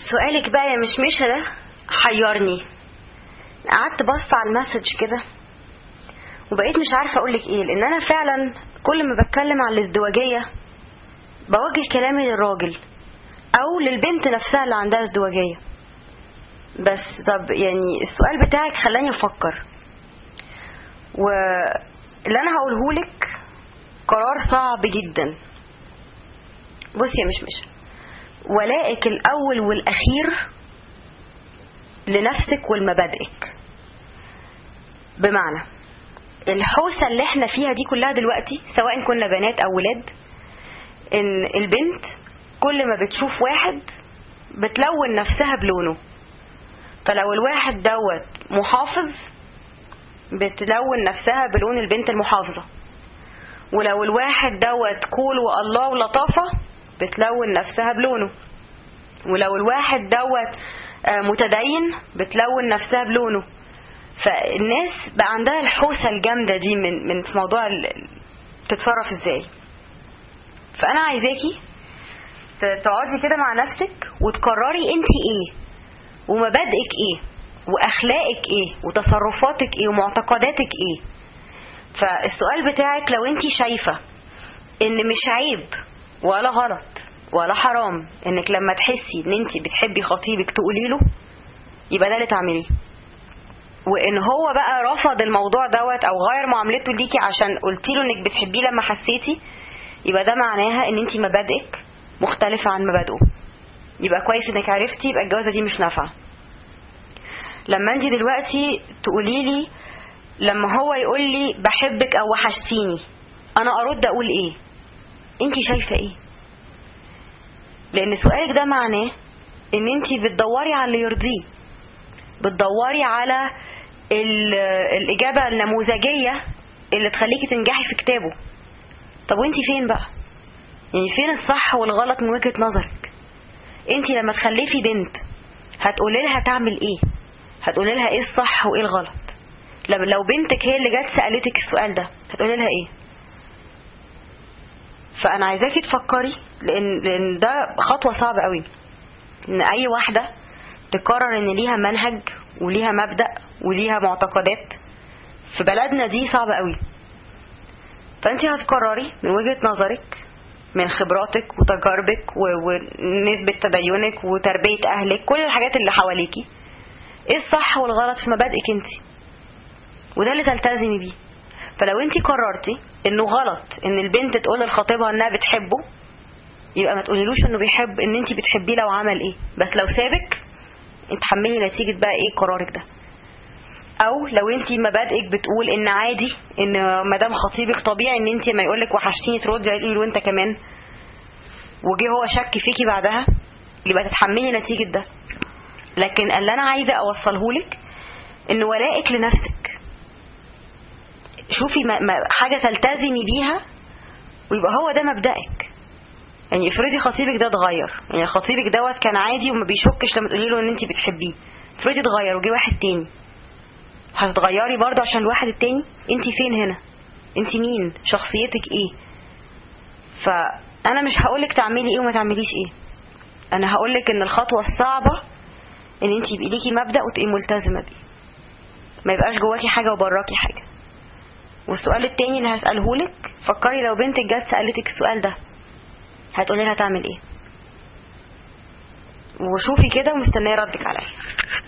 سؤالك بقى يا مشمشة ده حيرني قعدت بص على المسج كده وبقيت مش عارفة أقولك إيه لأن أنا فعلا كل ما بتكلم عن الازدواجية بوجه كلامي للراجل أو للبنت نفسها اللي عندها ازدواجية بس طب يعني السؤال بتاعك خلاني أفكر واللي أنا هقولهولك قرار صعب جدا بصي يا مشمش ولائك الأول والأخير لنفسك ولمبادئك بمعنى الحوسة اللي احنا فيها دي كلها دلوقتي سواء كنا بنات أو ولاد إن البنت كل ما بتشوف واحد بتلون نفسها بلونه فلو الواحد دوت محافظ بتلون نفسها بلون البنت المحافظة ولو الواحد دوت كول والله ولطافة بتلون نفسها بلونه ولو الواحد دوت متدين بتلون نفسها بلونه فالناس بقى عندها الحوسة الجامدة دي من من في موضوع تتصرف ازاي فانا عايزاكي تقعدي كده مع نفسك وتقرري انت ايه ومبادئك ايه واخلاقك ايه وتصرفاتك ايه ومعتقداتك ايه فالسؤال بتاعك لو انت شايفة ان مش عيب ولا غلط ولا حرام انك لما تحسي ان انت بتحبي خطيبك تقولي له يبقى ده اللي تعمليه وان هو بقى رفض الموضوع دوت او غير معاملته ليكي عشان قلتي له انك بتحبيه لما حسيتي يبقى ده معناها ان انت مبادئك مختلفة عن مبادئه يبقى كويس انك عرفتي يبقى الجوازة دي مش نافعة لما انت دلوقتي تقولي لي لما هو يقول لي بحبك او وحشتيني انا ارد اقول ايه انت شايفة ايه لان سؤالك ده معناه ان انت بتدوري على اللي يرضيه بتدوري على الاجابة النموذجية اللي تخليكي تنجحي في كتابه طب وانت فين بقى يعني فين الصح والغلط من وجهة نظرك انت لما تخلفي بنت هتقولي لها تعمل ايه هتقولي لها ايه الصح وايه الغلط لما لو بنتك هي اللي جت سألتك السؤال ده هتقولي لها ايه فانا عايزاكي تفكري لان لان ده خطوه صعبه قوي ان اي واحده تقرر ان ليها منهج وليها مبدا وليها معتقدات في بلدنا دي صعبه قوي فانت هتقرري من وجهه نظرك من خبراتك وتجاربك ونسبة تدينك وتربية أهلك كل الحاجات اللي حواليكي ايه الصح والغلط في مبادئك انت وده اللي تلتزمي بيه فلو انت قررتي انه غلط ان البنت تقول لخطيبها انها بتحبه يبقى ما تقوليلوش انه بيحب ان انت بتحبيه لو عمل ايه بس لو سابك اتحملي نتيجة بقى ايه قرارك ده او لو انت مبادئك بتقول ان عادي ان مدام خطيبك طبيعي ان انت ما يقولك وحشتيني تردي عليه وانت كمان وجه هو شك فيكي بعدها يبقى تتحملي نتيجة ده لكن اللي انا عايزة اوصلهولك ان ولائك لنفسك شوفي ما ما حاجة تلتزمي بيها ويبقى هو ده مبدأك يعني افرضي خطيبك ده اتغير يعني خطيبك دوت كان عادي وما بيشكش لما تقولي له ان انت بتحبيه افرضي اتغير وجه واحد تاني هتتغيري برضه عشان الواحد التاني انت فين هنا انت مين شخصيتك ايه فانا مش هقولك تعملي ايه وما تعمليش ايه انا هقولك ان الخطوة الصعبة ان انت يبقى ليكي مبدأ وتبقي ملتزمة بيه ما يبقاش جواكي حاجة وبراكي حاجة والسؤال التاني اللي هسألهولك فكري لو بنتك جت سألتك السؤال ده هتقولي لها تعمل ايه وشوفي كده ومستنيه ردك عليا